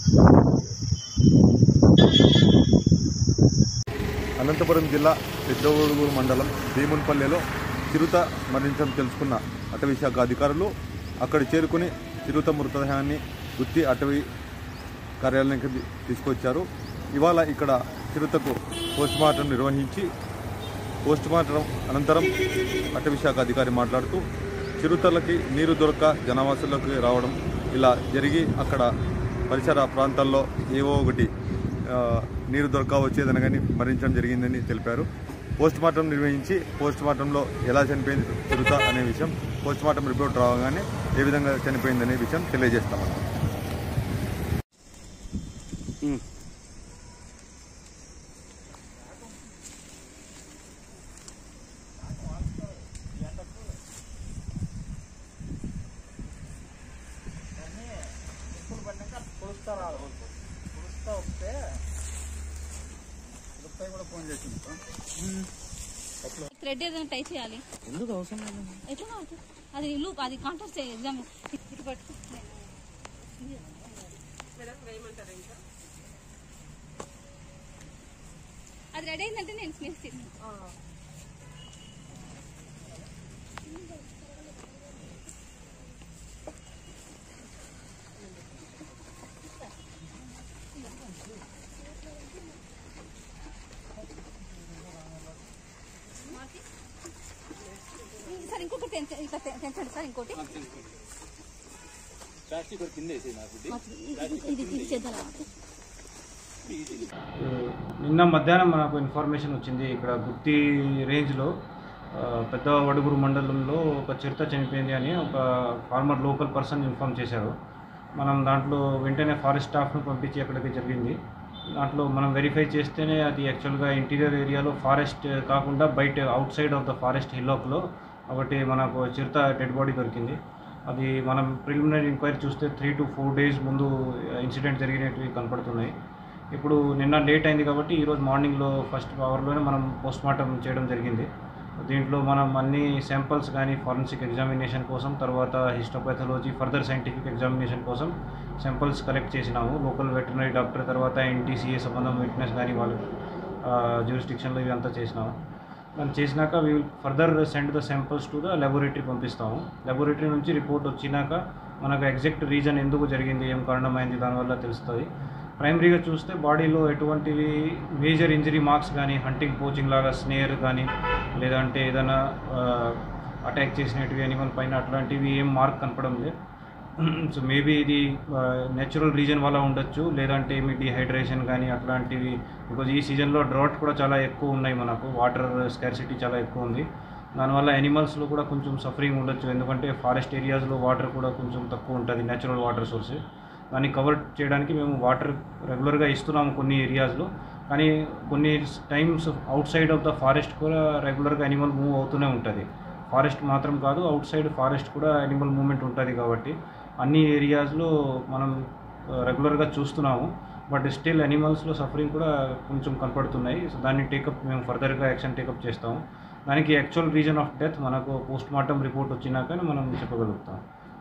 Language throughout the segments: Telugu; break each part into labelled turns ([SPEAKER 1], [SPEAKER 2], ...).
[SPEAKER 1] అనంతపురం జిల్లా పెద్దగూడూరు మండలం భీమున్పల్లెలో చిరుత మరణించడం తెలుసుకున్న అటవీ శాఖ అధికారులు అక్కడ చేరుకుని చిరుత మృతదేహాన్ని గుత్తి అటవీ కార్యాలయానికి తీసుకొచ్చారు ఇవాళ ఇక్కడ చిరుతకు పోస్టుమార్టం నిర్వహించి పోస్టుమార్టం అనంతరం అటవీ శాఖ అధికారి మాట్లాడుతూ చిరుతలకి నీరు దొరక్క జనవాసులకు రావడం ఇలా జరిగి అక్కడ పరిసర ప్రాంతాల్లో ఏవో ఒకటి ఆ, నీరు దొరక వచ్చేదని కానీ మరణించడం జరిగిందని తెలిపారు పోస్ట్ మార్టం నిర్వహించి పోస్ట్ మార్టంలో ఎలా చనిపోయింది చిరుత అనే విషయం పోస్ట్ మార్టం రిపోర్ట్ రావగానే ఏ విధంగా చనిపోయిందనే విషయం తెలియజేస్తామన్నారు
[SPEAKER 2] థ్రెడ్ ఏదైనా టై చేయాలి
[SPEAKER 3] ఎందుకు అవసరం లేదు
[SPEAKER 2] ఎట్లా కావచ్చు అది లూప్ అది కాంటాక్ట్ ఎగ్జామ్ ఇటు పట్టుకో అది రెడీ అయిందంటే నేను స్నేహితు సార్ ఇంకొకటి తెంచ- ఇట్లా తె- తెంచండి సార్ ఇంకోటి
[SPEAKER 3] ప్లాస్టిక్ ఒకటి కింద వేసేయి నాకు ఇది.
[SPEAKER 2] ఇది- ఇది ఇది చేద్దాం
[SPEAKER 4] నిన్న మధ్యాహ్నం మనకు ఇన్ఫర్మేషన్ వచ్చింది ఇక్కడ గుత్తి రేంజ్లో ఆ, పెద్ద వడుగురు మండలంలో ఒక చిరుత చనిపోయింది అని ఒక ఫార్మర్ లోకల్ పర్సన్ ఇన్ఫామ్ చేశారు మనం దాంట్లో వెంటనే ఫారెస్ట్ స్టాఫ్ను పంపించి అక్కడికి జరిగింది దాంట్లో మనం వెరిఫై చేస్తేనే అది యాక్చువల్గా ఇంటీరియర్ ఏరియాలో ఫారెస్ట్ కాకుండా బయట outside of the forest హిల్లాక్లో ఒకటి మనకు చిరుత డెడ్ బాడీ దొరికింది అది మనం ప్రిలిమినరీ ఎంక్వైరీ చూస్తే త్రీ టు ఫోర్ డేస్ ముందు ఇన్సిడెంట్ జరిగినట్టు కనపడుతున్నాయి ఇప్పుడు నిన్న లేట్ అయింది కాబట్టి ఈరోజు మార్నింగ్లో ఫస్ట్ అవర్లోనే మనం పోస్ట్ మార్టం చేయడం జరిగింది దీంట్లో మనం అన్ని శాంపిల్స్ కానీ ఫారెన్సిక్ ఎగ్జామినేషన్ కోసం తర్వాత హిస్టోపాథాలజీ ఫర్దర్ సైంటిఫిక్ ఎగ్జామినేషన్ కోసం శాంపిల్స్ కలెక్ట్ చేసినాము లోకల్ వెటర్నరీ డాక్టర్ తర్వాత ఎన్టీసీఏ సంబంధం విట్నెస్ కానీ వాళ్ళు జ్యూరిస్టిక్షన్లో ఇవి అంతా చేసినాము దాన్ని చేసినాక we will further send the samples to the laboratory పంపిస్తాము లెబొరేటరీ నుంచి రిపోర్ట్ వచ్చినాక మనకు ఎగ్జాక్ట్ రీజన్ ఎందుకు జరిగింది ఏం కారణమైంది దానివల్ల తెలుస్తుంది ప్రైమరీగా చూస్తే బాడీలో ఎటువంటివి మేజర్ ఇంజరీ మార్క్స్ కానీ హంటింగ్ పోచింగ్ లాగా స్నేర్ కానీ లేదంటే ఏదైనా అటాక్ చేసినట్టువి అనిమల్ పైన అట్లాంటివి ఏం మార్క్ కనపడం లేదు సో మేబీ ఇది నేచురల్ రీజన్ వల్ల ఉండొచ్చు లేదంటే మీ డిహైడ్రేషన్ కానీ అట్లాంటివి బికాజ్ ఈ సీజన్లో డ్రాట్ కూడా చాలా ఎక్కువ ఉన్నాయి మనకు వాటర్ స్కార్సిటీ చాలా ఎక్కువ ఉంది దానివల్ల యానిమల్స్లో కూడా కొంచెం సఫరింగ్ ఉండొచ్చు ఎందుకంటే ఫారెస్ట్ ఏరియాస్లో వాటర్ కూడా కొంచెం తక్కువ ఉంటుంది నేచురల్ వాటర్ సోర్స్ దాన్ని కవర్ చేయడానికి మేము వాటర్ రెగ్యులర్గా ఇస్తున్నాము కొన్ని ఏరియాస్లో కానీ కొన్ని times outside of the forest కూడా రెగ్యులర్గా యానిమల్ మూవ్ అవుతూనే ఉంటుంది ఫారెస్ట్ మాత్రం కాదు అవుట్ సైడ్ ఫారెస్ట్ కూడా యానిమల్ మూవ్మెంట్ ఉంటుంది కాబట్టి అన్ని ఏరియాస్లో మనం రెగ్యులర్గా చూస్తున్నాము బట్ స్టిల్ యానిమల్స్లో సఫరింగ్ కూడా కొంచెం కనపడుతున్నాయి సో దాన్ని టేకప్ మేము ఫర్దర్గా యాక్షన్ టేకప్ చేస్తాము దానికి యాక్చువల్ రీజన్ ఆఫ్ డెత్ మనకు పోస్ట్ మార్టం రిపోర్ట్ వచ్చినాకనే మనం చెప్పగలుగుతాం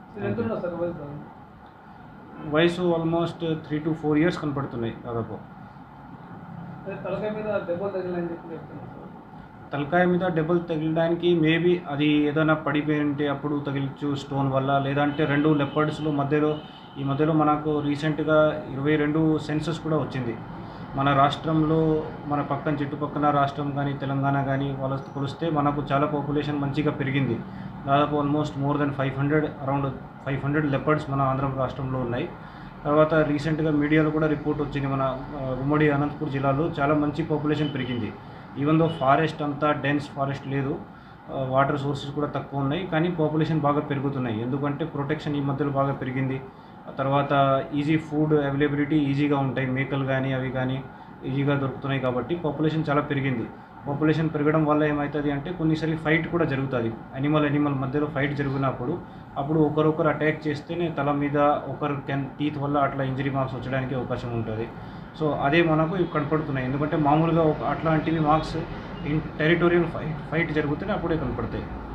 [SPEAKER 4] వయసు almost three to four years కనపడుతున్నాయి దాదాపు
[SPEAKER 5] తలకాయ మీద దెబ్బలు తగిలిందని చెప్పి చెప్తున్నారు సార్
[SPEAKER 4] తలకాయ మీద దెబ్బలు తగిలడానికి మేబీ అది ఏదైనా పడిపోయి ఉంటే అప్పుడు తగిలచ్చు స్టోన్ వల్ల లేదంటే రెండు లెపర్డ్స్లో మధ్యలో ఈ మధ్యలో మనకు రీసెంట్గా ఇరవై రెండు సెన్సస్ కూడా వచ్చింది మన రాష్ట్రంలో మన పక్కన చుట్టుపక్కల రాష్ట్రం కానీ తెలంగాణ కానీ వాళ్ళతో కొలిస్తే మనకు చాలా పాపులేషన్ మంచిగా పెరిగింది దాదాపు almost more than five hundred around five hundred leopards మన ఆంధ్ర రాష్ట్రంలో ఉన్నాయి తర్వాత రీసెంట్గా మీడియాలో కూడా రిపోర్ట్ వచ్చింది మన ఆ, ఉమ్మడి అనంతపూర్ జిల్లాలో చాలా మంచి పాపులేషన్ పెరిగింది ఈవెన్ దో ఫారెస్ట్ అంతా డెన్స్ ఫారెస్ట్ లేదు వాటర్ సోర్సెస్ కూడా తక్కువ ఉన్నాయి కానీ పాపులేషన్ బాగా పెరుగుతున్నాయి ఎందుకంటే ప్రొటెక్షన్ ఈ మధ్యలో బాగా పెరిగింది ఆ తర్వాత ఈజీ ఫుడ్ అవైలబిలిటీ ఈజీగా ఉంటాయి మేకలు కానీ అవి కానీ ఈజీగా దొరుకుతున్నాయి కాబట్టి పాపులేషన్ చాలా పెరిగింది పాపులేషన్ పెరగడం వల్ల ఏమవుతుంది అంటే కొన్నిసారి ఫైట్ కూడా జరుగుతుంది అనిమల్ అనిమల్ మధ్యలో ఫైట్ జరిగినప్పుడు అప్పుడు ఒకరొకరు అటాక్ చేస్తేనే తల మీద ఒకరు కెన్ టీత్ వల్ల అట్లా ఇంజరీ మార్క్స్ వచ్చడానికి అవకాశం ఉంటుంది సో అదే మనకు ఇవి కనపడుతున్నాయి ఎందుకంటే మామూలుగా ఒక అట్లాంటివి marks in territorial fight fight జరుగుతూనే అప్పుడే కనపడతాయి